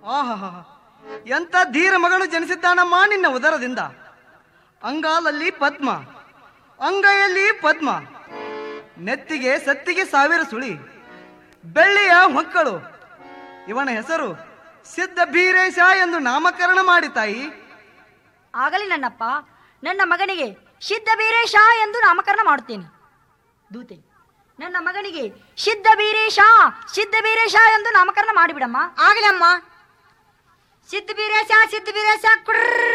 ಆಹಾ ಎಂತ ಧೀರ ಮಗಳು ಜನಿಸಿದ್ದಾನಮ್ಮ ನಿನ್ನ ಉದರದಿಂದ ಅಂಗಾಲಲ್ಲಿ ಪದ್ಮ ಅಂಗೈಯಲ್ಲಿ ಪದ್ಮ ನೆತ್ತಿಗೆ ಸತ್ತಿಗೆ ಸಾವಿರ ಸುಳಿ ಬೆಳ್ಳಿಯ ಹೊಕ್ಕಳು ಇವನ ಹೆಸರು ಸಿದ್ಧ ಬೀರೇಶ ಎಂದು ನಾಮಕರಣ ಮಾಡಿ ತಾಯಿ ಆಗಲಿ ನನ್ನಪ್ಪ ನನ್ನ ಮಗನಿಗೆ ಸಿದ್ಧ ಬೀರೇಶ ಎಂದು ನಾಮಕರಣ ಮಾಡುತ್ತೇನೆ ದೂತೆ ನನ್ನ ಮಗನಿಗೆ ಸಿದ್ಧ ಬೀರೇಶ ಸಿದ್ಧ ಬೀರೇಶ ಎಂದು ನಾಮಕರಣ ಮಾಡಿಬಿಡಮ್ಮ ಆಗಲಮ್ಮ ಸಿದ್ಧ ಬೀರೇಶ ಸಿದ್ಧ ಬೀರೇಶ ಕುಡ್ರ